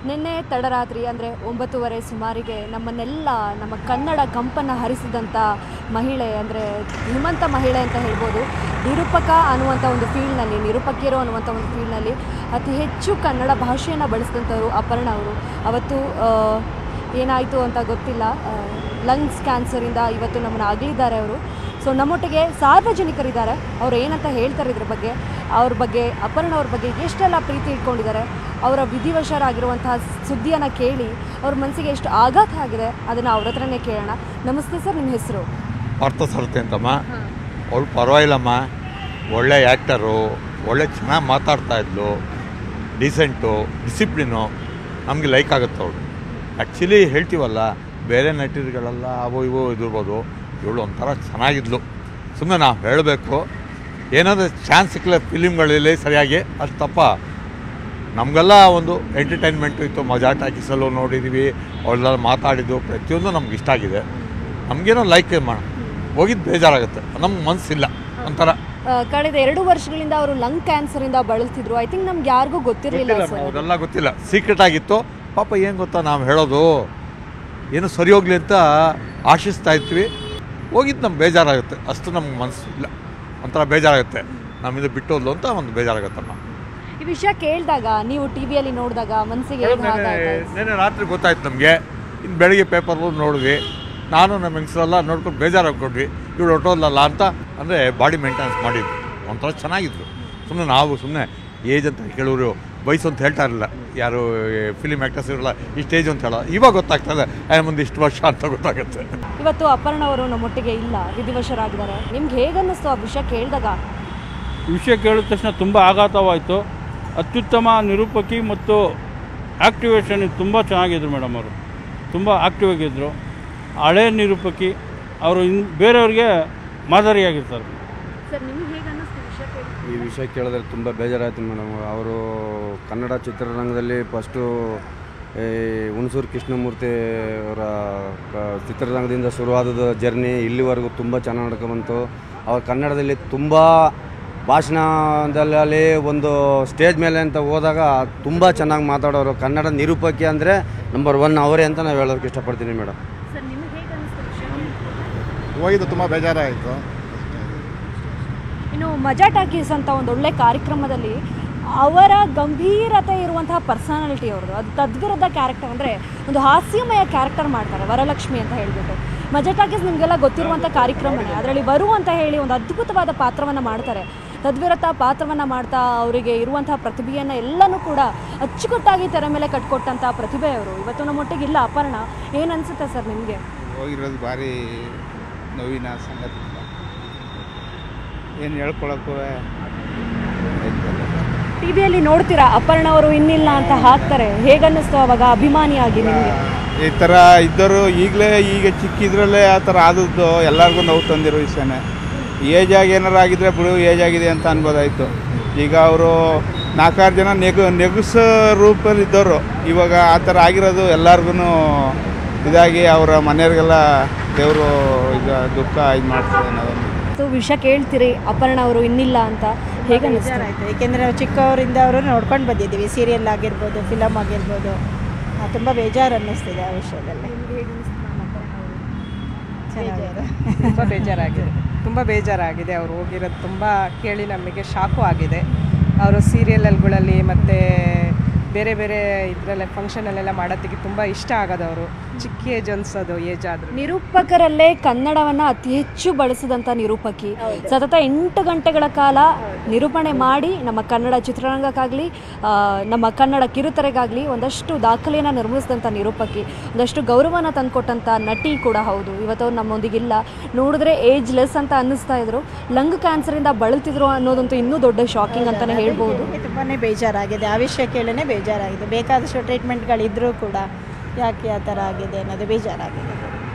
ನಿನ್ನೆ ತಡರಾತ್ರಿ ಅಂದರೆ ಒಂಬತ್ತುವರೆ ಸುಮಾರಿಗೆ ನಮ್ಮನ್ನೆಲ್ಲ ನಮ್ಮ ಕನ್ನಡ ಕಂಪನ್ನು ಹರಿಸಿದಂಥ ಮಹಿಳೆ ಅಂದರೆ ಧೀಮಂತ ಮಹಿಳೆ ಅಂತ ಹೇಳ್ಬೋದು ನಿರೂಪಕ ಅನ್ನುವಂಥ ಒಂದು ಫೀಲ್ಡ್ನಲ್ಲಿ ನಿರೂಪಕಿಯರು ಅನ್ನುವಂಥ ಒಂದು ಫೀಲ್ಡ್ನಲ್ಲಿ ಅತಿ ಹೆಚ್ಚು ಕನ್ನಡ ಭಾಷೆಯನ್ನು ಬಳಸಿದಂಥವ್ರು ಅಪರ್ಣ ಅವರು ಅವತ್ತು ಆ, ಏನಾಯಿತು ಅಂತ ಗೊತ್ತಿಲ್ಲ ಲಂಗ್ಸ್ ಕ್ಯಾನ್ಸರಿಂದ ಇವತ್ತು ನಮ್ಮನ್ನು ಅಗಲಿದ್ದಾರೆ ಅವರು ಸೊ ನಮ್ಮೊಟ್ಟಿಗೆ ಸಾರ್ವಜನಿಕರಿದ್ದಾರೆ ಅವ್ರು ಏನಂತ ಹೇಳ್ತಾರೆ ಇದ್ರ ಬಗ್ಗೆ ಅವ್ರ ಬಗ್ಗೆ ಅಪರ್ಣ ಅವ್ರ ಬಗ್ಗೆ ಎಷ್ಟೆಲ್ಲ ಪ್ರೀತಿ ಇಟ್ಕೊಂಡಿದ್ದಾರೆ ಅವರ ವಿಧಿವಶರಾಗಿರುವಂತಹ ಸುದ್ದಿಯನ್ನು ಕೇಳಿ ಅವ್ರ ಮನಸ್ಸಿಗೆ ಎಷ್ಟು ಆಘಾತ ಆಗಿದೆ ಅದನ್ನು ಅವ್ರ ಹತ್ರನೇ ಕೇಳೋಣ ನಮಸ್ತೆ ಸರ್ ನಿಮ್ಮ ಹೆಸರು ಪಾರ್ಥ ಸರತೆ ಅಂತಮ್ಮ ಅವಳು ಪರವಾಗಿಲ್ಲಮ್ಮ ಒಳ್ಳೆ ಆ್ಯಕ್ಟರು ಒಳ್ಳೆ ಚೆನ್ನಾಗಿ ಮಾತಾಡ್ತಾ ಇದ್ಲು ಡೀಸೆಂಟು ಡಿಸಿಪ್ಲಿನು ನಮಗೆ ಲೈಕ್ ಆಗುತ್ತೆ ಅವಳು ಆ್ಯಕ್ಚುಲಿ ಹೇಳ್ತೀವಲ್ಲ ಬೇರೆ ನಟಿರುಗಳೆಲ್ಲ ಅವು ಇವು ಇದಿರ್ಬೋದು ಇವಳು ಒಂಥರ ಚೆನ್ನಾಗಿದ್ಲು ಸುಮ್ಮನೆ ನಾವು ಹೇಳಬೇಕು ಏನಾದರೂ ಚಾನ್ಸ್ ಸಿಕ್ಕಲ್ಲ ಫಿಲಿಮ್ಗಳಲ್ಲಿ ಸರಿಯಾಗಿ ಅಷ್ಟು ತಪ್ಪ ನಮಗೆಲ್ಲ ಒಂದು ಎಂಟರ್ಟೈನ್ಮೆಂಟ್ ಇತ್ತು ಮಜಾ ಟಾಕೀಸಲ್ಲೂ ನೋಡಿದ್ದೀವಿ ಅವಳೆಲ್ಲ ಮಾತಾಡಿದ್ದು ಪ್ರತಿಯೊಂದು ನಮ್ಗೆ ಇಷ್ಟ ಆಗಿದೆ ನಮಗೇನೋ ಲೈಕ್ ಮಾಡ ಹೋಗಿದ್ದು ಬೇಜಾರಾಗುತ್ತೆ ನಮ್ಗೆ ಮನಸ್ಸಿಲ್ಲ ಒಂಥರ ಆ, ಕಳೆದ ಎರಡು ವರ್ಷಗಳಿಂದ ಅವರು ಲಂಗ್ ಕ್ಯಾನ್ಸರಿಂದ ಬಳಲ್ತಿದ್ರು ಐ ಥಿಂಕ್ ನಮ್ಗೆ ಯಾರಿಗೂ ಗೊತ್ತಿರಲಿಲ್ಲ ಗೊತ್ತಿಲ್ಲ ಸರ್ ಅದೆಲ್ಲ ಗೊತ್ತಿಲ್ಲ ಸೀಕ್ರೆಟ್ ಆಗಿತ್ತು ಪಾಪ ಏನು ಗೊತ್ತಾ ನಾವು ಹೇಳೋದು ಏನು ಸರಿ ಹೋಗ್ಲಿ ಅಂತ ಆಶಿಸ್ತಾ ಇರ್ತೀವಿ ಹೋಗಿದ್ದು ನಮ್ಗೆ ಬೇಜಾರಾಗುತ್ತೆ ಅಷ್ಟು ನಮ್ಗೆ ಮನಸ್ಸು ಇಲ್ಲ ಒಂಥರ ಬೇಜಾರಾಗುತ್ತೆ ನಮ್ಮಿಂದ ಬಿಟ್ಟೋದ್ಲು ಅಂತ ಒಂದು ಬೇಜಾರಾಗುತ್ತಮ್ಮ ಈ ವಿಷಯ ಕೇಳಿದಾಗ ನೀವು ಟಿ ವಿಯಲ್ಲಿ ನೋಡಿದಾಗ ಮನಸ್ಸಿಗೆ ಏನು ಹಾಗಾಯ್ತು? ನೆನೆ ರಾತ್ರಿ ಗೊತ್ತಾಯ್ತು ನಮಗೆ ಇನ್ನು ಬೆಳಿಗ್ಗೆ ಪೇಪರ್ ನೋಡಿದ್ವಿ ನಾನು ನಮ್ಮ ಹೆಂಗಸರೆಲ್ಲ ನೋಡ್ಕೊಂಡು ಬೇಜಾರಾಗ್ಕೊಂಡ್ವಿ ಇವಳು ಹೊಟ್ಟೋದ್ಲಲ್ಲ ಅಂತ ಅಂದರೆ ಬಾಡಿ ಮೇಂಟೆನೆನ್ಸ್ ಮಾಡಿದ್ವಿ ಒಂಥರ ಚೆನ್ನಾಗಿದ್ರು ಸುಮ್ಮನೆ ನಾವು ಸುಮ್ಮನೆ ಏಜ್ ಅಂತ ಕೇಳೋರು ವಯಸ್ಸು ಅಂತ ಹೇಳ್ತಾ ಇರಲಿಲ್ಲ ಯಾರು ಫಿಲಿಮ್ ಆ್ಯಕ್ಟರ್ಸ್ ಇರಲ್ಲ ಇಷ್ಟು ಏಜ್ ಅಂತ ಹೇಳೋ ಇವಾಗ ಗೊತ್ತಾಗ್ತದೆ ಏ, ಮುಂದೆ ಇಷ್ಟು ವರ್ಷ ಅಂತ ಗೊತ್ತಾಗುತ್ತೆ ಇವತ್ತು ಅಪರ್ಣ ಅವರು ನಮ್ಮೊಟ್ಟಿಗೆ ಇಲ್ಲ ವಿಧಿವಶರಾಗಿದ್ದಾರೆ ನಿಮ್ಗೆ ಹೇಗನ್ನಿಸ್ತು ಆ ವಿಷಯ ಕೇಳಿದಾಗ ವಿಷಯ ಕೇಳಿದ ತಕ್ಷಣ ತುಂಬ ಆಘಾತವಾಯಿತು ಅತ್ಯುತ್ತಮ ನಿರೂಪಕಿ ಮತ್ತು ಆ್ಯಕ್ಟಿವೇಶನ್ ತುಂಬ ಚೆನ್ನಾಗಿದ್ರು ಮೇಡಮ್ ಅವರು ತುಂಬ ಆ್ಯಕ್ಟಿವ್ ಆಗಿದ್ದರು ಹಳೆ ನಿರೂಪಕಿ ಅವರು ಇನ್ ಬೇರೆಯವ್ರಿಗೆ ಮಾದರಿಯಾಗಿರ್ತಾರೆ ಸರ್ ನಿಮ್ಗೆ ಹೇಗೆ ಅನ್ನಿಸ್ತು ವಿಷಯ ಕೇಳಿ ಈ ವಿಷಯ ಕೇಳಿದ್ರೆ ತುಂಬ ಬೇಜಾರಾಯ್ತು ಮೇಡಮ್ ಅವರು ಕನ್ನಡ ಚಿತ್ರರಂಗದಲ್ಲಿ ಫಸ್ಟು ಈ ಹುಣಸೂರು ಕೃಷ್ಣಮೂರ್ತಿ ಅವರ ಕ- ಚಿತ್ರರಂಗದಿಂದ ಶುರುವಾದ ಜರ್ನಿ ಇಲ್ಲಿವರೆಗೂ ತುಂಬ ಚೆನ್ನಾಗಿ ನಡ್ಕೊಂಬಂತು ಅವ್ರು ಕನ್ನಡದಲ್ಲಿ ತುಂಬ ಭಾಷಣದಲ್ಲಿ ಒಂದು ಸ್ಟೇಜ್ ಮೇಲೆ ಅಂತ ಹೋದಾಗ ತುಂಬ ಚೆನ್ನಾಗಿ ಮಾತಾಡೋರು ಕನ್ನಡ ನಿರೂಪಕಿ ಅಂದರೆ ನಂಬರ್ ಒನ್ ಅವರೇ ಅಂತ ನಾವು ಹೇಳೋದಕ್ಕೆ ಇಷ್ಟಪಡ್ತೀನಿ ಮೇಡಮ್ ಸರ್ ನಿಮಗೆ ಹೇಗೆ ಅನ್ನಿಸ್ತು ವಿಷಯ ಹೋಗಿದ್ದು ತುಂಬ ಬೇಜಾರಾಯಿತು ಇನ್ನು ಮಜಾ ಟಾಕೀಸ್ ಅಂತ ಒಂದು ಒಳ್ಳೆ ಕಾರ್ಯಕ್ರಮದಲ್ಲಿ ಅವರ ಗಂಭೀರತೆ ಇರುವಂತಹ ಪರ್ಸನಾಲಿಟಿ ಅವ್ರದ್ದು ಅದು ತದ್ವಿರುದ್ಧ ಕ್ಯಾರೆಕ್ಟರ್ ಅಂದರೆ ಒಂದು ಹಾಸ್ಯಮಯ ಕ್ಯಾರೆಕ್ಟರ್ ಮಾಡ್ತಾರೆ ವರಲಕ್ಷ್ಮಿ ಅಂತ ಹೇಳಿಬಿಟ್ಟು ಮಜಾ ಟಾಕೀಸ್ ನಿಮಗೆಲ್ಲ ಗೊತ್ತಿರುವಂಥ ಕಾರ್ಯಕ್ರಮನೇ ಅದರಲ್ಲಿ ವರು ಅಂತ ಹೇಳಿ ಒಂದು ಅದ್ಭುತವಾದ ಪಾತ್ರವನ್ನು ಮಾಡ್ತಾರೆ ತದ್ವಿರುದ್ಧ ಪಾತ್ರವನ್ನು ಮಾಡ್ತಾ ಅವರಿಗೆ ಇರುವಂತಹ ಪ್ರತಿಭೆಯನ್ನು ಎಲ್ಲನೂ ಕೂಡ ಅಚ್ಚುಕಟ್ಟಾಗಿ ತೆರೆ ಮೇಲೆ ಕಟ್ಕೊಟ್ಟಂಥ ಪ್ರತಿಭೆ ಅವರು ಇವತ್ತು ನಮ್ಮೊಟ್ಟಿಗೆ ಇಲ್ಲ ಅಪರ್ಣ ಏನು ಅನಿಸುತ್ತೆ ಸರ್ ನಿಮಗೆ ಹೋಗಿರೋದು ಭಾರಿ ನೋವಿನ ಸಂಗತಿ ಏನು ಹೇಳ್ಕೊಳಕ್ಕೂ ಟಿ ವಿಯಲ್ಲಿ ನೋಡ್ತೀರಾ ಅಪರ್ಣ ಅವರು ಇನ್ನಿಲ್ಲ ಅಂತ ಹಾಕ್ತಾರೆ ಹೇಗನ್ನಿಸ್ತು ಅವಾಗ ಅಭಿಮಾನಿಯಾಗಿ ನಿಮಗೆ ಈ ಥರ ಇದ್ದರು ಈಗಲೇ ಈಗ ಚಿಕ್ಕಿದ್ರಲ್ಲೇ ಆ ಥರ ಆದದ್ದು ಎಲ್ಲರಿಗೂ ನೋವು ತಂದಿರೋ ವಿಷಯನೇ ಏಜ್ ಆಗಿ ಏನಾರು ಆಗಿದ್ರೆ ಬಿಡು ಏಜ್ ಆಗಿದೆ ಅಂತ ಅನ್ಬೋದಾಯ್ತು ಈಗ ಅವರು ನಾಲ್ಕಾರು ಜನ ನೆಗ ನೆಗಸ ರೂಪದಲ್ಲಿ ಇದ್ದವರು ಇವಾಗ ಆ ಥರ ಆಗಿರೋದು ಎಲ್ಲರಿಗೂ ಇದಾಗಿ ಅವರ ಮನೆಯವ್ರಿಗೆಲ್ಲ ದೇವರು ಈಗ ದುಃಖ ಇದು ಮಾಡ್ತಾರೆ ಅನ್ನೋದೊಂದು ಸೊ ವಿಷಯ ಕೇಳ್ತೀರಿ ಅಪರ್ಣ ಅವರು ಇನ್ನಿಲ್ಲ ಅಂತ ಹೇಗನ್ನಿಸ್ತು ಬೇಜಾರಾಯಿತು ಏಕೆಂದರೆ ನಾವು ಚಿಕ್ಕವರಿಂದ ಅವರು ನೋಡ್ಕೊಂಡು ಬಂದಿದ್ದೀವಿ ಸೀರಿಯಲ್ ಆಗಿರ್ಬೋದು ಫಿಲಮ್ ಆಗಿರ್ಬೋದು ತುಂಬ ಬೇಜಾರು ಅನ್ನಿಸ್ತಿದೆ ಆ ವಿಷಯದಲ್ಲಿ ಚೆನ್ನಾಗಿದೆ ತುಂಬ ಬೇಜಾರಾಗಿದೆ ತುಂಬ ಬೇಜಾರಾಗಿದೆ ಅವ್ರು ಹೋಗಿರೋದು ತುಂಬ ಕೇಳಿ ನಮಗೆ ಶಾಕು ಆಗಿದೆ ಅವರು ಸೀರಿಯಲ್ಗಳಲ್ಲಿ ಮತ್ತು ಬೇರೆ ಬೇರೆ ಇದರಲ್ಲೇ ಫಂಕ್ಷನಲ್ಲೆಲ್ಲ ಮಾಡೋದಕ್ಕೆ ತುಂಬ ಇಷ್ಟ ಆಗೋದವರು ಚಿಕ್ಕ ಏಜ್ ಅನ್ಸೋದು ಏಜ್ ಆದರೂ ನಿರೂಪಕರಲ್ಲೇ ಕನ್ನಡವನ್ನ ಅತಿ ಹೆಚ್ಚು ಬಳಸಿದಂಥ ನಿರೂಪಕಿ ಸತತ ಎಂಟು ಗಂಟೆಗಳ ಕಾಲ ನಿರೂಪಣೆ ಮಾಡಿ ನಮ್ಮ ಕನ್ನಡ ಚಿತ್ರರಂಗಕ್ಕಾಗಲಿ ನಮ್ಮ ಕನ್ನಡ ಕಿರುತೆರೆಗಾಗಲಿ ಒಂದಷ್ಟು ದಾಖಲೆಯನ್ನು ನಿರ್ಮಿಸಿದಂಥ ನಿರೂಪಕಿ ಒಂದಷ್ಟು ಗೌರವನ ತಂದುಕೊಟ್ಟಂಥ ನಟಿ ಕೂಡ ಹೌದು ಇವತ್ತು ಅವ್ರು ನಮ್ಮೊಂದಿಗಿಲ್ಲ ನೋಡಿದ್ರೆ ಏಜ್ ಲೆಸ್ ಅಂತ ಅನ್ನಿಸ್ತಾ ಇದ್ರು ಲಂಗ್ ಕ್ಯಾನ್ಸರಿಂದ ಬಳಲ್ತಿದ್ರು ಅನ್ನೋದಂತೂ ಇನ್ನೂ ದೊಡ್ಡ ಶಾಕಿಂಗ್ ಅಂತಲೇ ಹೇಳ್ಬೋದು ತುಂಬಾ ಬೇಜಾರಾಗಿದೆ ಆ ವಿಷಯ ಕೇಳೇ ಬೇಜಾರಾಗಿದೆ ಬೇಕಾದಷ್ಟು ಟ್ರೀಟ್ಮೆಂಟ್ಗಳಿದ್ರೂ ಕೂಡ ಯಾಕೆ ಆ ಥರ ಆಗಿದೆ ಅನ್ನೋದು ಬೇಜಾರಾಗಿದೆ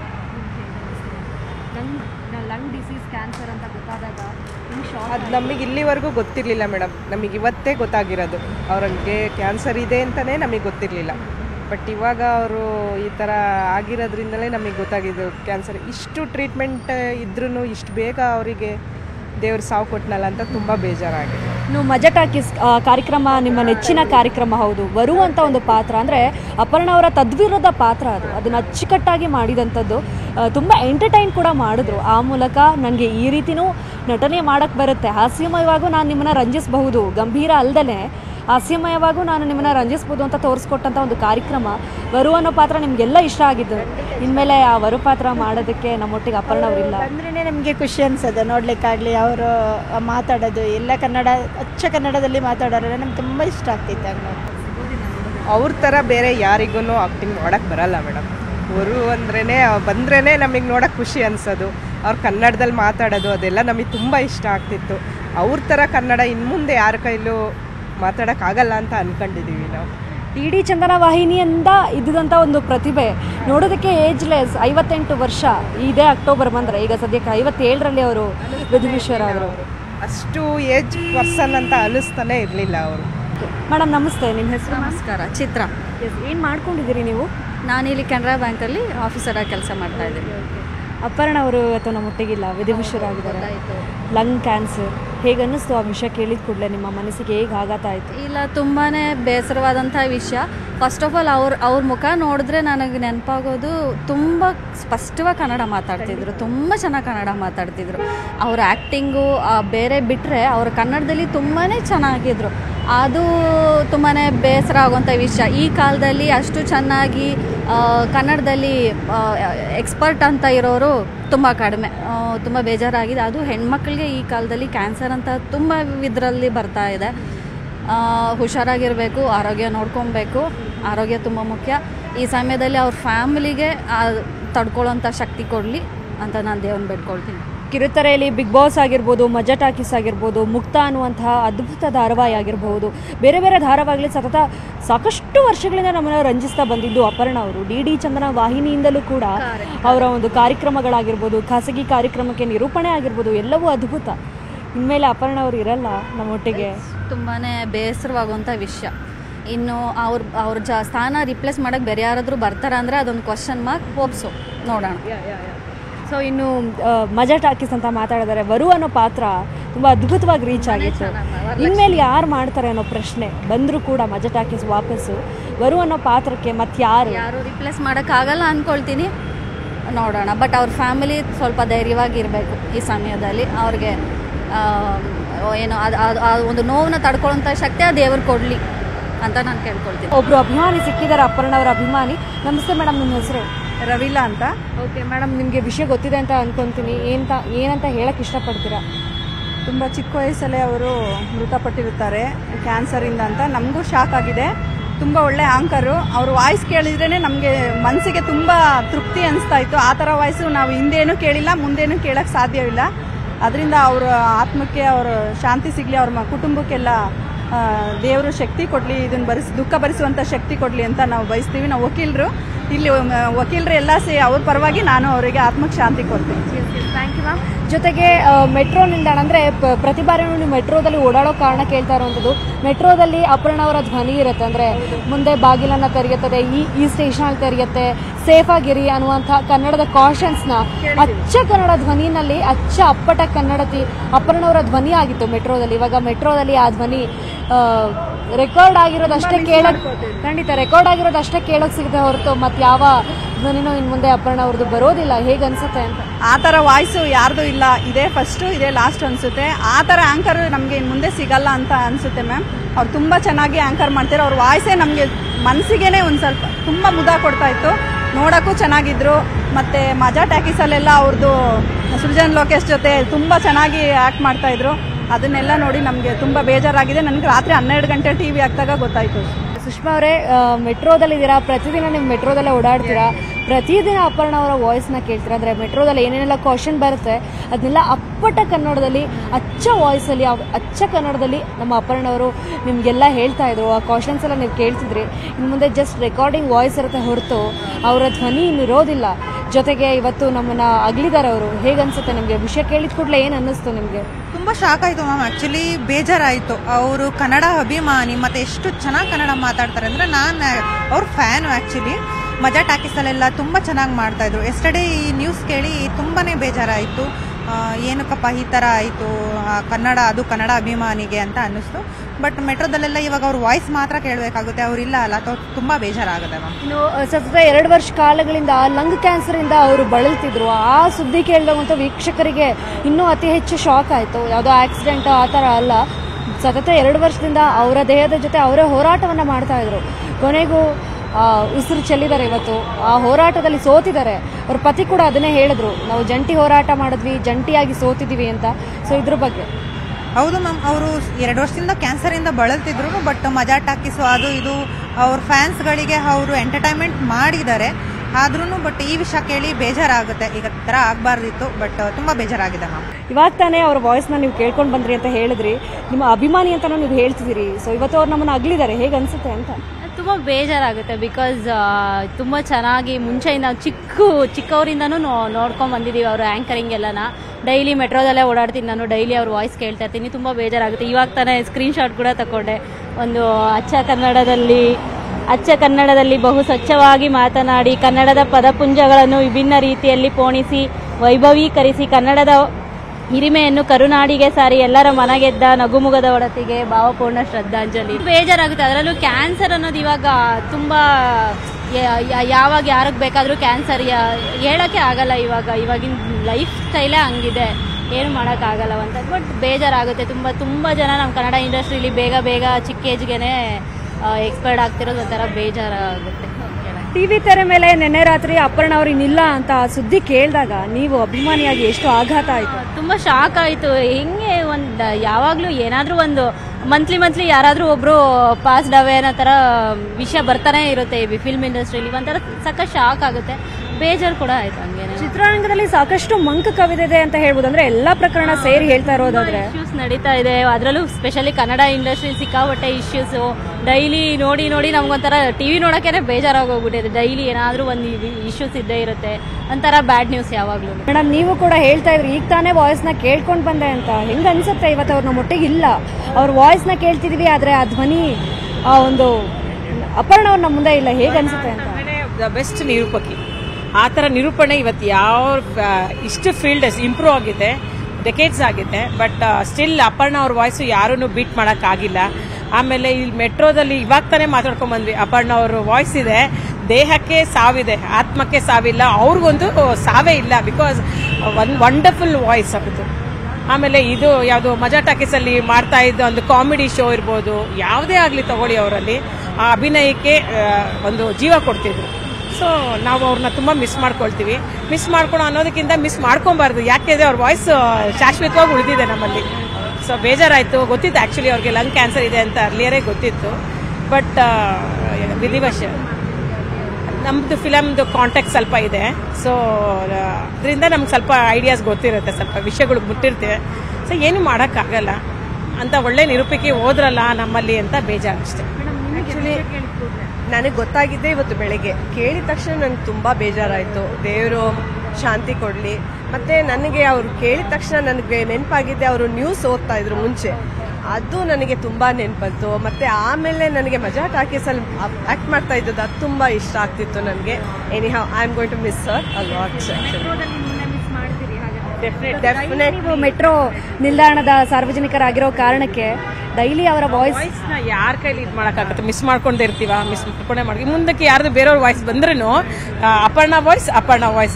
ಲಂಗ್ ಡಿಸೀಸ್ ಕ್ಯಾನ್ಸರ್ ಅಂತ ಗೊತ್ತಾದಾಗ ಅದು ನಮಗೆ ಇಲ್ಲಿವರೆಗೂ ಗೊತ್ತಿರಲಿಲ್ಲ ಮೇಡಮ್ ನಮಗೆ ಇವತ್ತೇ ಗೊತ್ತಾಗಿರೋದು ಅವ್ರಿಗೆ ಕ್ಯಾನ್ಸರ್ ಇದೆ ಅಂತಲೇ ನಮಗೆ ಗೊತ್ತಿರಲಿಲ್ಲ ಬಟ್ ಇವಾಗ ಅವರು ಈ ಥರ ಆಗಿರೋದ್ರಿಂದಲೇ ನಮಗೆ ಗೊತ್ತಾಗಿದ್ದು ಕ್ಯಾನ್ಸರ್ ಇಷ್ಟು ಟ್ರೀಟ್ಮೆಂಟ್ ಇದ್ರೂ ಇಷ್ಟು ಬೇಗ ಅವರಿಗೆ ದೇವ್ರು ಸಾವು ಕೊಟ್ಟನಲ್ಲ ಅಂತ ತುಂಬ ಬೇಜಾರಾಗಿದೆ ಇನ್ನು ಮಜಟಾಕಿಸ್ ಆ, ಕಾರ್ಯಕ್ರಮ ನಿಮ್ಮ ನೆಚ್ಚಿನ ಕಾರ್ಯಕ್ರಮ ಹೌದು ಬರುವಂಥ ಒಂದು ಪಾತ್ರ ಅಂದರೆ ಅಪರ್ಣ ಅವರ ತದ್ವಿರುದ್ಧ ಪಾತ್ರ ಅದು ಅದನ್ನು ಅಚ್ಚುಕಟ್ಟಾಗಿ ಮಾಡಿದಂಥದ್ದು ಆ, ತುಂಬ ಎಂಟರ್ಟೈನ್ ಕೂಡ ಮಾಡಿದ್ರು ಆ ಮೂಲಕ ನನಗೆ ಈ ರೀತಿನೂ ನಟನೆ ಮಾಡೋಕ್ಕೆ ಬರುತ್ತೆ ಹಾಸ್ಯಮಯವಾಗೂ ನಾನು ನಿಮ್ಮನ್ನು ರಂಜಿಸಬಹುದು ಗಂಭೀರ ಅಲ್ದಲೇ ಹಾಸ್ಯಮಯವಾಗೂ ನಾನು ನಿಮ್ಮನ್ನು ರಂಜಿಸ್ಬೋದು ಅಂತ ತೋರಿಸ್ಕೊಟ್ಟಂಥ ಒಂದು ಕಾರ್ಯಕ್ರಮ ವರು ಅನ್ನೋ ಪಾತ್ರ ನಿಮಗೆಲ್ಲ ಇಷ್ಟ ಆಗಿದ್ದು ಇನ್ಮೇಲೆ ಆ ವರು ಪಾತ್ರ ಮಾಡೋದಕ್ಕೆ ನಮ್ಮೊಟ್ಟಿಗೆ ಅಪರ್ಣ ಅವರಿಲ್ಲ ಬಂದ್ರೇ ನಮಗೆ ಖುಷಿ ಅನ್ಸೋದು ನೋಡ್ಲಿಕ್ಕಾಗಲಿ ಅವರು ಮಾತಾಡೋದು ಎಲ್ಲ ಕನ್ನಡ ಅಚ್ಚ ಕನ್ನಡದಲ್ಲಿ ಮಾತಾಡೋರೆಲ್ಲ ನಮ್ಗೆ ತುಂಬ ಇಷ್ಟ ಆಗ್ತಿತ್ತು ಹಂಗೆ ನೋಡಿ. ಅವ್ರ ಥರ ಬೇರೆ ಯಾರಿಗೂ ಆ್ಯಕ್ಟಿಂಗ್ ಮಾಡೋಕ್ಕೆ ಬರಲ್ಲ ಮೇಡಮ್ ಅವರು ಅಂದ್ರೇ ಬಂದ್ರೇ ನಮಗೆ ನೋಡೋಕೆ ಖುಷಿ ಅನ್ಸೋದು ಅವ್ರು ಕನ್ನಡದಲ್ಲಿ ಮಾತಾಡೋದು ಅದೆಲ್ಲ ನಮಗೆ ತುಂಬ ಇಷ್ಟ ಆಗ್ತಿತ್ತು ಅವ್ರ ಥರ ಕನ್ನಡ ಇನ್ನು ಮುಂದೆ ಯಾರ ಕೈಲೂ ಮಾತಾಡೋಕ್ಕಾಗಲ್ಲ ಅಂತ ಅಂದ್ಕೊಂಡಿದ್ದೀವಿ ನಾವು ಡಿ ಡಿ ಚಂದನ ವಾಹಿನಿಯಿಂದ ಇದ್ದಂಥ ಒಂದು ಪ್ರತಿಭೆ ನೋಡೋದಕ್ಕೆ ಏಜ್ಲೆಸ್ ಐವತ್ತೆಂಟು ವರ್ಷ ಇದೇ ಅಕ್ಟೋಬರ್ ಬಂದರೆ ಈಗ ಸದ್ಯಕ್ಕೆ ಐವತ್ತೇಳರಲ್ಲಿ ಅವರು ವಿಧಿವಿಶ್ವರ ಅವರು ಅಷ್ಟು ಏಜ್ ಪರ್ಸನ್ ಅಂತ ಅನ್ನಿಸ್ತಾನೆ ಇರಲಿಲ್ಲ ಅವರು ಮೇಡಮ್ ನಮಸ್ತೆ ನಿಮ್ಮ ಹೆಸರು ನಮಸ್ಕಾರ ಚಿತ್ರ ಏನು ಮಾಡ್ಕೊಂಡಿದ್ದೀರಿ ನೀವು ನಾನಿಲ್ಲಿ ಕೆನರಾ ಬ್ಯಾಂಕಲ್ಲಿ ಆಫೀಸರಾಗಿ ಕೆಲಸ ಮಾಡ್ತಾ ಇದ್ದೀನಿ ಅಪರ್ಣ ಅವರು ಇವತ್ತು ನಮ್ಮೊಟ್ಟಿಗಿಲ್ಲ ವಿಧಿವಿಶ್ವರ ಆಗಿದ್ದಾರೆ ಲಂಗ್ ಕ್ಯಾನ್ಸರ್ ಹೇಗೆ ಅನ್ನಿಸ್ತು ಆ ವಿಷಯ ಕೇಳಿದ ಕೂಡಲೇ ನಿಮ್ಮ ಮನಸ್ಸಿಗೆ ಹೇಗೆ ಆಘಾತ ಆಯಿತು ಇಲ್ಲ ತುಂಬಾ ಬೇಸರವಾದಂಥ ವಿಷಯ ಫಸ್ಟ್ ಆಫ್ ಆಲ್ ಅವ್ರ ಅವ್ರ ಮುಖ ನೋಡಿದ್ರೆ ನನಗೆ ನೆನಪಾಗೋದು ತುಂಬ ಸ್ಪಷ್ಟವಾಗಿ ಕನ್ನಡ ಮಾತಾಡ್ತಿದ್ರು ತುಂಬ ಚೆನ್ನಾಗಿ ಕನ್ನಡ ಮಾತಾಡ್ತಿದ್ರು ಅವ್ರ ಆ್ಯಕ್ಟಿಂಗು ಬೇರೆ ಬಿಟ್ಟರೆ ಅವ್ರ ಕನ್ನಡದಲ್ಲಿ ತುಂಬಾ ಚೆನ್ನಾಗಿದ್ರು ಅದು ತುಂಬಾ ಬೇಸರ ಆಗುವಂಥ ವಿಷಯ ಈ ಕಾಲದಲ್ಲಿ ಅಷ್ಟು ಚೆನ್ನಾಗಿ ಆ, ಕನ್ನಡದಲ್ಲಿ ಎಕ್ಸ್ಪರ್ಟ್ ಅಂತ ಇರೋರು ತುಂಬ ಕಡಿಮೆ ತುಂಬ ಬೇಜಾರಾಗಿದೆ ಅದು ಹೆಣ್ಮಕ್ಳಿಗೆ ಈ ಕಾಲದಲ್ಲಿ ಕ್ಯಾನ್ಸರ್ ಅಂತ ತುಂಬ ಇದರಲ್ಲಿ ಬರ್ತಾ ಇದೆ ಆ, ಹುಷಾರಾಗಿರಬೇಕು ಆರೋಗ್ಯ ನೋಡ್ಕೊಬೇಕು ಆರೋಗ್ಯ ತುಂಬ ಮುಖ್ಯ ಈ ಸಮಯದಲ್ಲಿ ಅವ್ರ ಫ್ಯಾಮಿಲಿಗೆ ತಡ್ಕೊಳ್ಳೋಂಥ ಶಕ್ತಿ ಕೊಡಲಿ ಅಂತ ನಾನು ದೇವನ್ ಬೇಡ್ಕೊಳ್ತೀನಿ ಕಿರುತೆರೆಯಲ್ಲಿ ಬಿಗ್ ಬಾಸ್ ಆಗಿರ್ಬೋದು ಮಜಾ ಟಾಕೀಸ್ ಆಗಿರ್ಬೋದು ಮುಕ್ತ ಅನ್ನುವಂತಹ ಅದ್ಭುತ ಧಾರಾವಾಹಿ ಆಗಿರ್ಬೋದು ಬೇರೆ ಬೇರೆ ಧಾರಾವಾಹಿಗಳು ಸತತ ಸಾಕಷ್ಟು ವರ್ಷಗಳಿಂದ ನಮ್ಮನ್ನು ರಂಜಿಸ್ತಾ ಬಂದಿದ್ದು ಅಪರ್ಣ ಅವರು ಡಿ ಡಿ ಚಂದನ ವಾಹಿನಿಯಿಂದಲೂ ಕೂಡ ಅವರ ಒಂದು ಕಾರ್ಯಕ್ರಮಗಳಾಗಿರ್ಬೋದು ಖಾಸಗಿ ಕಾರ್ಯಕ್ರಮಕ್ಕೆ ನಿರೂಪಣೆ ಆಗಿರ್ಬೋದು ಎಲ್ಲವೂ ಅದ್ಭುತ ಇನ್ಮೇಲೆ ಅಪರ್ಣ ಅವರು ಇರಲ್ಲ ನಮ್ಮೊಟ್ಟಿಗೆ ತುಂಬಾ ಬೇಸರವಾಗುವಂಥ ವಿಷಯ ಇನ್ನು ಅವ್ರ ಅವ್ರ ಜ ಸ್ಥಾನ ರಿಪ್ಲೇಸ್ ಮಾಡೋಕ್ಕೆ ಬೇರೆ ಯಾರಾದರೂ ಬರ್ತಾರ ಅಂದರೆ ಅದೊಂದು ಕ್ವಶನ್ ಮಾರ್ಕ್ ಹೋಪ್ಸು ನೋಡೋಣ ಸೊ ಇನ್ನು ಆ, ಮಜಾ ಟಾಕೀಸ್ ಅಂತ ಮಾತಾಡಿದರೆ ವರು ಅನ್ನೋ ಪಾತ್ರ ತುಂಬ ಅದ್ಭುತವಾಗಿ ರೀಚ್ ಆಗಿತ್ತು ಇನ್ಮೇಲೆ ಯಾರು ಮಾಡ್ತಾರೆ ಅನ್ನೋ ಪ್ರಶ್ನೆ ಬಂದರೂ ಕೂಡ ಮಜಾ ಟಾಕೀಸ್ ವಾಪಸ್ಸು ವರು ಅನ್ನೋ ಪಾತ್ರಕ್ಕೆ ಮತ್ತೆ ಯಾರು ಯಾರು ರಿಪ್ಲೇಸ್ ಮಾಡೋಕ್ಕಾಗಲ್ಲ ಅಂದ್ಕೊಳ್ತೀನಿ ನೋಡೋಣ ಬಟ್ ಅವ್ರ ಫ್ಯಾಮಿಲಿ ಸ್ವಲ್ಪ ಧೈರ್ಯವಾಗಿರಬೇಕು ಈ ಸಮಯದಲ್ಲಿ ಅವ್ರಿಗೆ ಆ, ಏನು ಅದು ಅದು ಆ ಒಂದು ನೋವನ್ನ ತಡ್ಕೊಳ್ಳೋಂಥ ಶಕ್ತಿ ಆ ದೇವ್ರು ಕೊಡಲಿ ಅಂತ ನಾನು ಕೇಳ್ಕೊಳ್ತೀನಿ ಒಬ್ರು ಅಭಿಮಾನಿ ಸಿಕ್ಕಿದ್ದಾರೆ ಅಪರ್ಣ ಅವರ ಅಭಿಮಾನಿ ನಮಸ್ತೆ ಮೇಡಮ್ ನಿಮ್ಮ ಹೆಸರು ರವಿಲಾ ಅಂತ ಓಕೆ ಮೇಡಮ್ ನಿಮಗೆ ವಿಷಯ ಗೊತ್ತಿದೆ ಅಂತ ಅನ್ಕೊಂತೀನಿ ಏನಂತ ಏನಂತ ಹೇಳಕ್ಕೆ ಇಷ್ಟಪಡ್ತೀರಾ ತುಂಬ ಚಿಕ್ಕ ವಯಸ್ಸಲ್ಲೇ ಅವರು ಮೃತಪಟ್ಟಿರುತ್ತಾರೆ ಕ್ಯಾನ್ಸರಿಂದ ಅಂತ ನಮಗೂ ಶಾಕ್ ಆಗಿದೆ ತುಂಬ ಒಳ್ಳೆ ಆಂಕರು ಅವ್ರ ವಾಯ್ಸ್ ಕೇಳಿದ್ರೇ ನಮಗೆ ಮನಸ್ಸಿಗೆ ತುಂಬ ತೃಪ್ತಿ ಅನಿಸ್ತಾ ಇತ್ತು ಆ ಥರ ವಾಯ್ಸು ನಾವು ಹಿಂದೇನೂ ಕೇಳಿಲ್ಲ ಮುಂದೇನೂ ಕೇಳಕ್ಕೆ ಸಾಧ್ಯವಿಲ್ಲ ಅದರಿಂದ ಅವರ ಆತ್ಮಕ್ಕೆ ಅವರ ಶಾಂತಿ ಸಿಗಲಿ ಅವ್ರ ಮ- ಕುಟುಂಬಕ್ಕೆಲ್ಲ ದೇವರು ಶಕ್ತಿ ಕೊಡಲಿ ಇದನ್ನು ಭರಿಸಿ ದುಃಖ ಭರಿಸುವಂಥ ಶಕ್ತಿ ಕೊಡಲಿ ಅಂತ ನಾವು ಬಯಸ್ತೀವಿ ನಾವು ವಕೀಲರು ಇಲ್ಲಿ ಮ- ವಕೀಲರು ಎಲ್ಲ ಸೇ ಅವ್ರ ಪರವಾಗಿ ನಾನು ಅವರಿಗೆ ಆತ್ಮಕ್ಕೆ ಶಾಂತಿ ಕೊಡ್ತೀನಿ ಥ್ಯಾಂಕ್ ಯು ಮ್ಯಾಮ್ ಜೊತೆಗೆ ಆ, ಮೆಟ್ರೋ ನಿಲ್ದಾಣ ಅಂದರೆ ಪ್ರತಿ ಬಾರಿನೂ ನೀವು ಮೆಟ್ರೋದಲ್ಲಿ ಓಡಾಡೋ ಕಾರಣ ಕೇಳ್ತಾ ಇರುವಂಥದ್ದು ಮೆಟ್ರೋದಲ್ಲಿ ಅಪರ್ಣ ಅವರ ಧ್ವನಿ ಇರುತ್ತೆ ಅಂದರೆ ಮುಂದೆ ಬಾಗಿಲನ್ನು ತೆರೆಯುತ್ತದೆ ಈ ಈ ಸ್ಟೇಷನಲ್ಲಿ ತೆರೆಯುತ್ತೆ ಸೇಫ್ ಆಗಿರಿ ಅನ್ನುವಂಥ ಕನ್ನಡದ ಕಾಷನ್ಸ್ನ ಅಚ್ಚ ಕನ್ನಡ ಧ್ವನಿನಲ್ಲಿ ಅಚ್ಚ ಅಪ್ಪಟ ಕನ್ನಡತಿ ಅಪರ್ಣ ಅವರ ಧ್ವನಿ ಆಗಿತ್ತು ಮೆಟ್ರೋದಲ್ಲಿ ಇವಾಗ ಮೆಟ್ರೋದಲ್ಲಿ ಆ ಧ್ವನಿ ರೆಕಾರ್ಡ್ ಆಗಿರೋದಷ್ಟೇ ಕೇಳಕ್ ಖಂಡಿತ ರೆಕಾರ್ಡ್ ಆಗಿರೋದಷ್ಟೇ ಕೇಳೋಕೆ ಸಿಗದೆ ಹೊರತು ಮತ್ತೆ ಯಾವ ಧ್ವನಿನೂ ಇನ್ನು ಮುಂದೆ ಅಪರ್ಣ ಅವ್ರದ್ದು ಬರೋದಿಲ್ಲ ಹೇಗೆ ಅನ್ಸುತ್ತೆ ಅಂತ ಆ ಥರ ವಾಯ್ಸು ಯಾರ್ದು ಇಲ್ಲ ಇದೇ ಫಸ್ಟು ಇದೇ ಲಾಸ್ಟ್ ಅನಿಸುತ್ತೆ ಆ ಥರ ಆ್ಯಂಕರ್ ನಮಗೆ ಇನ್ನು ಮುಂದೆ ಸಿಗಲ್ಲ ಅಂತ ಅನಿಸುತ್ತೆ ಮ್ಯಾಮ್ ಅವ್ರು ತುಂಬ ಚೆನ್ನಾಗಿ ಆ್ಯಂಕರ್ ಮಾಡ್ತಾರೆ ಅವ್ರ ವಾಯ್ಸೇ ನಮಗೆ ಮನಸ್ಸಿಗೇನೆ ಒಂದು ಸ್ವಲ್ಪ ತುಂಬ ಮುದ ಕೊಡ್ತಾ ಇತ್ತು ನೋಡೋಕ್ಕೂ ಚೆನ್ನಾಗಿದ್ರು ಮತ್ತು ಮಜಾ ಟ್ಯಾಕೀಸಲ್ಲೆಲ್ಲ ಅವ್ರದ್ದು ಸೃಜನ್ ಲೋಕೇಶ್ ಜೊತೆ ತುಂಬ ಚೆನ್ನಾಗಿ ಆ್ಯಕ್ಟ್ ಮಾಡ್ತಾಯಿದ್ರು ಅದನ್ನೆಲ್ಲ ನೋಡಿ ನಮಗೆ ತುಂಬ ಬೇಜಾರಾಗಿದೆ ನನಗೆ ರಾತ್ರಿ ಹನ್ನೆರಡು ಗಂಟೆ ಟಿ ವಿ ಹಾಕ್ದಾಗ ಗೊತ್ತಾಯಿತು ಸುಷ್ಮಾ ಅವರೇ ಮೆಟ್ರೋದಲ್ಲಿ ಇದ್ದೀರಾ ಪ್ರತಿದಿನ ನೀವು ಮೆಟ್ರೋದಲ್ಲೇ ಓಡಾಡ್ತೀರಾ ಪ್ರತಿದಿನ ಅಪರ್ಣ ಅವರ ವಾಯ್ಸ್ನ ಕೇಳ್ತೀರಾ ಅಂದರೆ ಮೆಟ್ರೋದಲ್ಲಿ ಏನೇನೆಲ್ಲ ಕ್ವಶನ್ ಬರುತ್ತೆ ಅದನ್ನೆಲ್ಲ ಅಪ್ಪಟ ಕನ್ನಡದಲ್ಲಿ ಅಚ್ಚ ವಾಯ್ಸಲ್ಲಿ ಅಚ್ಚ ಕನ್ನಡದಲ್ಲಿ ನಮ್ಮ ಅಪರ್ಣ ಅವರು ನಿಮಗೆಲ್ಲ ಹೇಳ್ತಾ ಇದ್ರು ಆ ಕ್ವಶನ್ಸ್ ಎಲ್ಲ ನೀವು ಕೇಳ್ತಿದ್ರಿ ಇನ್ನು ಮುಂದೆ ಜಸ್ಟ್ ರೆಕಾರ್ಡಿಂಗ್ ವಾಯ್ಸ್ ಇರುತ್ತೆ ಹೊರತು ಅವರ ಧ್ವನಿ ಇನ್ನು ಇರೋದಿಲ್ಲ ಜೊತೆಗೆ ಇವತ್ತು ನಮ್ಮನ್ನ ಅಗಲಿದ್ದಾರೆ ಅವರು ಹೇಗನ್ಸುತ್ತೆ ನಿಮಗೆ ವಿಷಯ ಕೇಳಿದ ಕೂಡಲೇ ಏನು ಅನ್ನಿಸ್ತು ನಿಮಗೆ ತುಂಬ ಶಾಕ್ ಆಯಿತು ಮ್ಯಾಮ್ ಆ್ಯಕ್ಚುಲಿ ಬೇಜಾರಾಯಿತು ಅವರು ಕನ್ನಡ ಅಭಿಮಾನಿ ಮತ್ತು ಎಷ್ಟು ಚೆನ್ನಾಗಿ ಕನ್ನಡ ಮಾತಾಡ್ತಾರೆ ಅಂದರೆ ನಾನು ಅವ್ರ ಫ್ಯಾನು ಆ್ಯಕ್ಚುಲಿ ಮಜಾ ಟಾಕೀಸಲ್ಲೆಲ್ಲ ತುಂಬ ಚೆನ್ನಾಗಿ ಮಾಡ್ತಾಯಿದ್ರು ಎಸ್ಟರ್ಡೇ ಈ ನ್ಯೂಸ್ ಕೇಳಿ ತುಂಬಾ ಬೇಜಾರಾಯಿತು ಆ, ಏನಕ್ಕಪ್ಪ ಈ ಥರ ಆಯಿತು ಕನ್ನಡ ಅದು ಕನ್ನಡ ಅಭಿಮಾನಿಗೆ ಅಂತ ಅನ್ನಿಸ್ತು ಬಟ್ ಮೆಟ್ರೋದಲ್ಲೆಲ್ಲ ಇವಾಗ ಅವ್ರ ವಾಯ್ಸ್ ಮಾತ್ರ ಕೇಳಬೇಕಾಗುತ್ತೆ ಅವ್ರಿಲ್ಲ ಅಲ್ಲ ಅಥವಾ ತುಂಬ ಬೇಜಾರಾಗುತ್ತೆ ಮ್ಯಾಮ್ ಇನ್ನು ಸತತ ಎರಡು ವರ್ಷ ಕಾಲಗಳಿಂದ ಲಂಗ್ ಕ್ಯಾನ್ಸರ್ ಇಂದ ಅವರು ಬಳಲ್ತಿದ್ರು ಆ ಸುದ್ದಿ ಕೇಳಿದಂತ ವೀಕ್ಷಕರಿಗೆ ಇನ್ನೂ ಅತಿ ಹೆಚ್ಚು ಶಾಕ್ ಆಯಿತು ಯಾವುದೋ ಆಕ್ಸಿಡೆಂಟ್ ಆ ಥರ ಅಲ್ಲ ಸತತ ಎರಡು ವರ್ಷದಿಂದ ಅವರ ದೇಹದ ಜೊತೆ ಅವರೇ ಹೋರಾಟವನ್ನು ಮಾಡ್ತಾ ಇದ್ರು ಕೊನೆಗೂ ಆ, ಉಸಿರು ಚೆಲ್ಲಿದ್ದಾರೆ ಇವತ್ತು ಆ ಹೋರಾಟದಲ್ಲಿ ಸೋತಿದ್ದಾರೆ ಅವ್ರ ಪತಿ ಕೂಡ ಅದನ್ನೇ ಹೇಳಿದ್ರು ನಾವು ಜಂಟಿ ಹೋರಾಟ ಮಾಡಿದ್ವಿ ಜಂಟಿಯಾಗಿ ಸೋತಿದ್ದೀವಿ ಅಂತ ಸೊ ಇದ್ರ ಬಗ್ಗೆ ಹೌದು ಮ್ಯಾಮ್ ಅವರು ಎರಡು ವರ್ಷದಿಂದ ಕ್ಯಾನ್ಸರಿಂದ ಬಳಲ್ತಿದ್ರು ಬಟ್ ಮಜಾ ಟಾಕಿಸು ಅದು ಇದು ಅವ್ರ ಫ್ಯಾನ್ಸ್ಗಳಿಗೆ ಅವರು ಎಂಟರ್ಟೈನ್ಮೆಂಟ್ ಮಾಡಿದ್ದಾರೆ ಆದ್ರೂ ಬಟ್ ಈ ವಿಷಯ ಕೇಳಿ ಬೇಜಾರಾಗುತ್ತೆ ಈಗ ಥರ ಆಗಬಾರ್ದಿತ್ತು ಬಟ್ ತುಂಬ ಬೇಜಾರಾಗಿದೆ ಮ್ಯಾಮ್ ಇವಾಗ ತಾನೇ ಅವ್ರ ವಾಯ್ಸ್ನ ನೀವು ಕೇಳ್ಕೊಂಡು ಬಂದ್ರಿ ಅಂತ ಹೇಳಿದ್ರಿ ನಿಮ್ಮ ಅಭಿಮಾನಿ ಅಂತಾನು ನೀವು ಹೇಳ್ತಿದ್ದೀರಿ ಸೊ ಇವತ್ತು ಅವ್ರು ನಮ್ಮನ್ನ ಅಗ್ಲಿದ್ದಾರೆ ಹೇಗೆ ಅನ್ಸುತ್ತೆ ಅಂತ ತುಂಬ ಬೇಜಾರಾಗುತ್ತೆ ಬಿಕಾಸ್ ತುಂಬ ಚೆನ್ನಾಗಿ ಮುಂಚೆಯಿಂದ ಚಿಕ್ಕ ಚಿಕ್ಕವರಿಂದನೂ ನೋ ನೋಡ್ಕೊಂಡು ಬಂದಿದ್ದೀವಿ ಅವರು ಆ್ಯಂಕರಿಂಗ್ ಎಲ್ಲನ ಡೈಲಿ ಮೆಟ್ರೋದಲ್ಲೇ ಓಡಾಡ್ತೀನಿ ನಾನು ಡೈಲಿ ಅವ್ರ ವಾಯ್ಸ್ ಕೇಳ್ತಾ ಇರ್ತೀನಿ ತುಂಬ ಬೇಜಾರಾಗುತ್ತೆ ಇವಾಗ ತಾನೇ ಸ್ಕ್ರೀನ್ಶಾಟ್ ಕೂಡ ತಗೊಂಡೆ ಒಂದು ಅಚ್ಚ ಕನ್ನಡದಲ್ಲಿ ಅಚ್ಚ ಕನ್ನಡದಲ್ಲಿ ಬಹು ಸ್ವಚ್ಛವಾಗಿ ಮಾತನಾಡಿ ಕನ್ನಡದ ಪದಪುಂಜಗಳನ್ನು ವಿಭಿನ್ನ ರೀತಿಯಲ್ಲಿ ಪೋಣಿಸಿ ವೈಭವೀಕರಿಸಿ ಕನ್ನಡದ ಹಿರಿಮೆಯನ್ನು ಕರುನಾಡಿಗೆ ಸಾರಿ ಎಲ್ಲರ ಮನಗೆದ್ದ ನಗುಮುಗದ ಒಡತಿಗೆ ಭಾವಪೂರ್ಣ ಶ್ರದ್ಧಾಂಜಲಿ ಬೇಜಾರಾಗುತ್ತೆ ಅದರಲ್ಲೂ ಕ್ಯಾನ್ಸರ್ ಅನ್ನೋದು ಇವಾಗ ತುಂಬ ಯ- ಯ- ಯಾವಾಗ ಯಾರಿಗೆ ಬೇಕಾದರೂ ಕ್ಯಾನ್ಸರ್ ಹೇಳೋಕ್ಕೆ ಆಗಲ್ಲ ಇವಾಗ ಇವಾಗಿನ ಲೈಫ್ ಸ್ಟೈಲೇ ಹಂಗಿದೆ ಏನು ಮಾಡೋಕ್ಕಾಗಲ್ಲ ಅಂತ ಬಟ್ ಬೇಜಾರಾಗುತ್ತೆ ತುಂಬ ತುಂಬ ಜನ ನಮ್ಮ ಕನ್ನಡ ಇಂಡಸ್ಟ್ರೀಲಿ ಬೇಗ ಬೇಗ ಚಿಕ್ಕ ಏಜ್ಗೆ ಎಕ್ಸ್ಪೈರ್ಡ್ ಆಗ್ತಿರೋದು ಒಂಥರ ಬೇಜಾರಾಗುತ್ತೆ ಟಿವಿ ತೆರೆ ಮೇಲೆ ನಿನ್ನೆ ರಾತ್ರಿ ಅಪರ್ಣ ಅವ್ರು ಇನ್ನಿಲ್ಲ ಅಂತ ಸುದ್ದಿ ಕೇಳಿದಾಗ ನೀವು ಅಭಿಮಾನಿಯಾಗಿ ಎಷ್ಟು ಆಘಾತ ಆಯ್ತು ತುಂಬ ಶಾಕ್ ಆಯಿತು ಹೆಂಗೆ ಒಂದು ಯಾವಾಗಲೂ ಏನಾದರೂ ಒಂದು ಮಂತ್ಲಿ ಮಂತ್ಲಿ ಯಾರಾದರೂ ಒಬ್ಬರು ಪಾಸ್ಡ್ ಅವೇ ಅನ್ನೋ ಥರ ವಿಷಯ ಬರ್ತಾನೆ ಇರುತ್ತೆ ಈ ಫಿಲ್ಮ್ ಇಂಡಸ್ಟ್ರಿಲಿ ಒಂಥರ ಸಕ್ಕ ಶಾಕ್ ಆಗುತ್ತೆ ಬೇಜಾರು ಕೂಡ ಆಯ್ತು ಹಂಗೇನೆ ಚಿತ್ರರಂಗದಲ್ಲಿ ಸಾಕಷ್ಟು ಮಂಕ ಕವಿದಿದೆ ಅಂತ ಹೇಳ್ಬೋದು ಅಂದ್ರೆ ಎಲ್ಲಾ ಪ್ರಕರಣ ಸೇರಿ ಹೇಳ್ತಾ ಇರೋದಾದ್ರೆ ಇಶ್ಯೂಸ್ ನಡೀತಾ ಇದೆ ಅದರಲ್ಲೂ ಸ್ಪೆಷಲಿ ಕನ್ನಡ ಇಂಡಸ್ಟ್ರಿ ಸಿಕ್ಕಾಪಟ್ಟೆ ಇಶ್ಯೂಸು ಡೈಲಿ ನೋಡಿ ನೋಡಿ ನಮ್ಗೊಂಥರ ಟಿ ವಿ ನೋಡೋಕೆ ಬೇಜಾರಾಗೋಗ್ಬಿಟ್ಟಿದೆ ಡೈಲಿ ಏನಾದರೂ ಒಂದು ಇಶ್ಯೂಸ್ ಇದ್ದೇ ಇರುತ್ತೆ ಒಂಥರ ಬ್ಯಾಡ್ ನ್ಯೂಸ್ ಯಾವಾಗಲೂ ಮೇಡಮ್ ನೀವು ಕೂಡ ಹೇಳ್ತಾ ಇದ್ರಿ ಈಗ ತಾನೇ ವಾಯ್ಸ್ ನ ಕೇಳ್ಕೊಂಡ್ ಬಂದೆ ಅಂತ ಹೆಂಗ ಅನ್ಸುತ್ತೆ ಇವತ್ತು ಅವ್ರ ನಮ್ಮೊಟ್ಟಿಗೆ ಇಲ್ಲ ಅವ್ರ ವಾಯ್ಸ್ ನ ಕೇಳ್ತಿದೀವಿ ಆದ್ರೆ ಆ ಧ್ವನಿ ಆ ಒಂದು ಅಪರ್ಣ ಅವ್ರ ನಮ್ಮ ಮುಂದೆ ಇಲ್ಲ ಹೇಗೆ ಅನ್ಸುತ್ತೆ ಅಂತ ದ ಬೆಸ್ಟ್ ನಿರೂಪಕಿ ಆ ಥರ ನಿರೂಪಣೆ ಇವತ್ತು ಯಾವ ಆ, ಇಷ್ಟು ಫೀಲ್ಡ್ ಇಂಪ್ರೂವ್ ಆಗಿದೆ ಡೆಕೇಡ್ಸ್ ಆಗಿದೆ ಬಟ್ ಸ್ಟಿಲ್ ಅಪರ್ಣ ಅವ್ರ ವಾಯ್ಸು ಯಾರೂ ಬೀಟ್ ಮಾಡೋಕ್ಕಾಗಿಲ್ಲ ಆಮೇಲೆ ಇಲ್ಲಿ ಮೆಟ್ರೋದಲ್ಲಿ ಇವಾಗ ತಾನೇ ಮಾತಾಡ್ಕೊಂಡ್ ಬಂದ್ವಿ ಅಪರ್ಣ ಅವ್ರ ವಾಯ್ಸ್ ಇದೆ ದೇಹಕ್ಕೆ ಸಾವಿದೆ ಆತ್ಮಕ್ಕೆ ಸಾವಿಲ್ಲ ಅವ್ರಿಗೊಂದು ಸಾವೇ ಇಲ್ಲ ಬಿಕಾಸ್ ಒಂದು ವಂಡರ್ಫುಲ್ ವಾಯ್ಸ್ ಅದು ಆಮೇಲೆ ಇದು ಯಾವುದು ಮಜಾ ಟಾಕೀಸಲ್ಲಿ ಮಾಡ್ತಾ ಇದ್ದ ಒಂದು ಕಾಮಿಡಿ ಶೋ ಇರ್ಬೋದು ಯಾವುದೇ ಆಗಲಿ ತಗೊಳ್ಳಿ ಅವರಲ್ಲಿ ಆ ಅಭಿನಯಕ್ಕೆ ಆ, ಒಂದು ಜೀವ ಕೊಡ್ತಿದ್ರು ಸೊ ನಾವು ಅವ್ರನ್ನ ತುಂಬ ಮಿಸ್ ಮಾಡ್ಕೊಳ್ತೀವಿ ಮಿಸ್ ಮಾಡ್ಕೊಳೋ ಅನ್ನೋದಕ್ಕಿಂತ ಮಿಸ್ ಮಾಡ್ಕೊಬಾರ್ದು ಯಾಕೆಂದರೆ ಅವ್ರ ವಾಯ್ಸ್ ಶಾಶ್ವತವಾಗಿ ಉಳಿದಿದೆ ನಮ್ಮಲ್ಲಿ ಸೊ ಬೇಜಾರಾಯಿತು ಗೊತ್ತಿತ್ತು ಆ್ಯಕ್ಚುಲಿ ಅವ್ರಿಗೆ ಲಂಗ್ ಕ್ಯಾನ್ಸರ್ ಇದೆ ಅಂತ ಅರ್ಲಿಯರೇ ಗೊತ್ತಿತ್ತು ಬಟ್ ವಿಧಿವಶ ನಮ್ಮದು ಫಿಲಮ್ದು ಕಾಂಟ್ಯಾಕ್ಟ್ ಸ್ವಲ್ಪ ಇದೆ ಸೊ ಅದರಿಂದ ನಮ್ಗೆ ಸ್ವಲ್ಪ ಐಡಿಯಾಸ್ ಗೊತ್ತಿರುತ್ತೆ ಸ್ವಲ್ಪ ವಿಷಯಗಳು ಮುಟ್ಟಿರ್ತೇವೆ ಸೊ ಏನು ಮಾಡೋಕ್ಕಾಗಲ್ಲ ಅಂತ ಒಳ್ಳೆ ನಿರೂಪಿಕೆ ಹೋದ್ರಲ್ಲ ನಮ್ಮಲ್ಲಿ ಅಂತ ಬೇಜಾರು ಅಷ್ಟೇ ಆಕ್ಚುಲಿ ನನಗೆ ಗೊತ್ತಾಗಿದ್ದೆ ಇವತ್ತು ಬೆಳಗ್ಗೆ ಕೇಳಿದ ತಕ್ಷಣ ನನಗೆ ತುಂಬ ಬೇಜಾರಾಯಿತು ದೇವರು ಶಾಂತಿ ಕೊಡಲಿ ಮತ್ತು ನನಗೆ ಅವ್ರು ಕೇಳಿದ ತಕ್ಷಣ ನನಗೆ ನೆನಪಾಗಿದ್ದೆ ಅವರು ನ್ಯೂಸ್ ಓದ್ತಾ ಇದ್ರು ಮುಂಚೆ ಅದು ನನಗೆ ತುಂಬ ನೆನಪಂತು ಮತ್ತು ಆಮೇಲೆ ನನಗೆ ಮಜಾ ಟಾಕೀಸಲ್ಲಿ ಆ್ಯಕ್ಟ್ ಮಾಡ್ತಾ ಇದ್ದದ್ದು ಅದು ತುಂಬ ಇಷ್ಟ ಆಗ್ತಿತ್ತು ನನಗೆ anyhow I am going to miss sir a lot definite ನೀವು ಮೆಟ್ರೋ ನಿಲ್ದಾಣದ ಸಾರ್ವಜನಿಕರಾಗಿರೋ ಕಾರಣಕ್ಕೆ ಡೈಲಿ ಅವರ ವಾಯ್ಸ್ ವಾಯ್ಸ್ನ ಯಾರ ಕೈಲಿ ಇದು ಮಾಡೋಕ್ಕಾಗುತ್ತೆ ಮಿಸ್ ಮಾಡ್ಕೊಂಡೇ ಇರ್ತೀವ ಮಿಸ್ ಮಾಡ್ಕೊಂಡೇ ಮಾಡಿ ಮುಂದಕ್ಕೆ ಯಾರ್ದು ಬೇರೆಯವ್ರ ವಾಯ್ಸ್ ಬಂದ್ರೂ ಅಪರ್ಣ ವಾಯ್ಸ್ ಅಪರ್ಣ ವಾಯ್ಸ್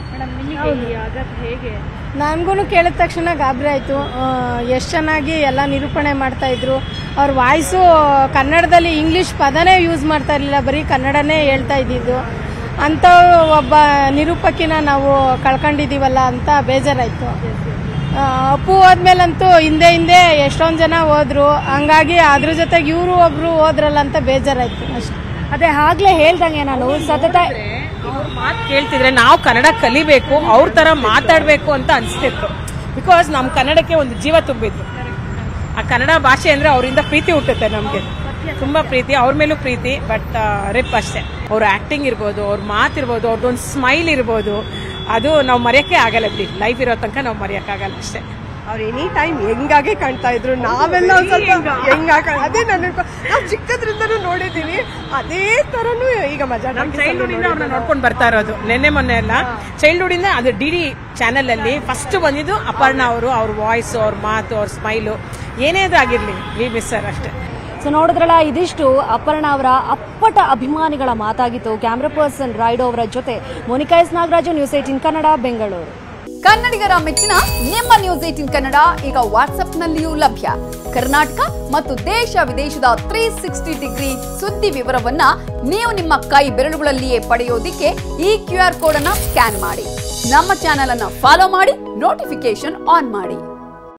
ಹೇಗೆ ನನಗೂ ಕೇಳಿದ ತಕ್ಷಣ ಗಾಬರಿ ಆಯಿತು ಎಷ್ಟು ಚೆನ್ನಾಗಿ ಎಲ್ಲ ನಿರೂಪಣೆ ಮಾಡ್ತಾ ಇದ್ರು ಅವ್ರ ವಾಯ್ಸು ಕನ್ನಡದಲ್ಲಿ ಇಂಗ್ಲೀಷ್ ಪದನೇ ಯೂಸ್ ಮಾಡ್ತಾ ಇರಲಿಲ್ಲ ಬರೀ ಕನ್ನಡನೇ ಹೇಳ್ತಾ ಇದ್ದಿದ್ದು ಅಂಥ ಒಬ್ಬ ನಿರೂಪಕಿನ ನಾವು ಕಳ್ಕೊಂಡಿದ್ದೀವಲ್ಲ ಅಂತ ಬೇಜಾರಾಯಿತು ಆ, ಅಪ್ಪು ಹೋದ್ಮೇಲಂತೂ ಹಿಂದೆ ಹಿಂದೆ ಎಷ್ಟೊಂದು ಜನ ಹೋದ್ರು ಹಂಗಾಗಿ ಅದ್ರ ಜೊತೆಗೆ ಇವರು ಒಬ್ರು ಹೋದ್ರಲ್ಲ ಅಂತ ಬೇಜಾರಾಯಿತು ಅಷ್ಟೇ ಅದೇ ಆಗ್ಲೇ ಹೇಳ್ದಂಗೆ ನಾನು ಸತತ ಅವ್ರ ಮಾತು ಕೇಳ್ತಿದ್ರೆ ನಾವು ಕನ್ನಡ ಕಲಿಬೇಕು ಅವ್ರ ತರ ಮಾತಾಡಬೇಕು ಅಂತ ಅನಿಸ್ತಿತ್ತು ಬಿಕಾಸ್ ನಮ್ಮ ಕನ್ನಡಕ್ಕೆ ಒಂದು ಜೀವ ತುಂಬಿದ್ರು ಆ ಕನ್ನಡ ಭಾಷೆ ಅಂದ್ರೆ ಅವರಿಂದ ಪ್ರೀತಿ ಹುಟ್ಟುತ್ತೆ ನಮಗೆ ತುಂಬಾ ಪ್ರೀತಿ ಅವ್ರ ಮೇಲೂ ಪ್ರೀತಿ ಬಟ್ ರಿಪ್ ಅಷ್ಟೇ ಅವ್ರ ಆಕ್ಟಿಂಗ್ ಇರ್ಬೋದು ಅವ್ರ ಮಾತಿರ್ಬೋದು ಅವ್ರದ್ದೊಂದು ಸ್ಮೈಲ್ ಇರ್ಬೋದು ಅದು ನಾವು ಮರೆಯೋಕ್ಕೆ ಆಗಲ್ಲ ಬಿಡಿ ಲೈಫ್ ಇರೋ ತನಕ ನಾವು ಮರೆಯೋಕ್ಕಾಗಲ್ಲ ಅಷ್ಟೇ ಅವ್ರು ಎನಿ ಟೈಮ್ ಹೆಂಗಾಗೆ ಕಾಣ್ತಾ ಇದ್ರು ನಾವೆಲ್ಲ ಒಂದ್ ಸ್ವಲ್ಪ ಹೆಂಗಾಗ ಅದೇ ನನ್ನ ನಾವು ಚಿಕ್ಕದ್ರಿಂದನೂ ನೋಡಿದೀವಿ ಅದೇ ತರನು ಈಗ ಮಜಾ ನಮ್ಮ ಚೈಲ್ಡ್ಹುಡ್ ಇಂದ ಅವ್ರನ್ನ ನೋಡ್ಕೊಂಡು ಬರ್ತಾ ಇರೋದು ನಿನ್ನೆ ಮೊನ್ನೆ ಎಲ್ಲ ಚೈಲ್ಡ್ಹುಡ್ ಇಂದ ಅದು ಡಿ ಡಿ ಚಾನೆಲ್ ಅಲ್ಲಿ ಫಸ್ಟ್ ಬಂದಿದ್ದು ಅಪರ್ಣ ಅವರು ಅವ್ರ ವಾಯ್ಸ್ ಅವ್ರ ಮಾತು ಅವ್ರ ಸ್ಮೈಲು ಏನೇ ಆಗಿರ್ಲಿ ವಿ ಮಿಸ್ ಸರ್ ಅಷ್ಟೇ ಸೊ ನೋಡಿದ್ರಲ್ಲ ಇದಿಷ್ಟು ಅಪರ್ಣ ಅವರ ಅಪ್ಪಟ ಅಭಿಮಾನಿಗಳ ಮಾತಾಗಿತ್ತು ಕ್ಯಾಮ್ರಾ ಪರ್ಸನ್ ರೈಡೋ ಅವರ ಜೊತೆ Monica S Nagaraju news eighteen Kannada Bengaluru ಕನ್ನಡಿಗರ ಮೆಚ್ಚಿನ ನಿಮ್ಮ ನ್ಯೂಸ್ ಏಟಿನ್ ಕನ್ನಡ ಈಗ ವಾಟ್ಸ್ಆಪ್ನಲ್ಲಿಯೂ ಲಭ್ಯ ಕರ್ನಾಟಕ ಮತ್ತು ದೇಶ ವಿದೇಶದ ತ್ರೀ ಸಿಕ್ಸ್ಟಿ ಡಿಗ್ರಿ ಸುದ್ದಿ ವಿವರವನ್ನ ನೀವು ನಿಮ್ಮ ಕೈ ಬೆರಳುಗಳಲ್ಲಿಯೇ ಪಡೆಯೋದಿಕ್ಕೆ ಈ ಕ್ಯೂ ಆರ್ ಕೋಡ್ ಅನ್ನ ಸ್ಕ್ಯಾನ್ ಮಾಡಿ ನಮ್ಮ ಚಾನೆಲ್ ಅನ್ನ ಫಾಲೋ ಮಾಡಿ ನೋಟಿಫಿಕೇಶನ್ ಆನ್ ಮಾಡಿ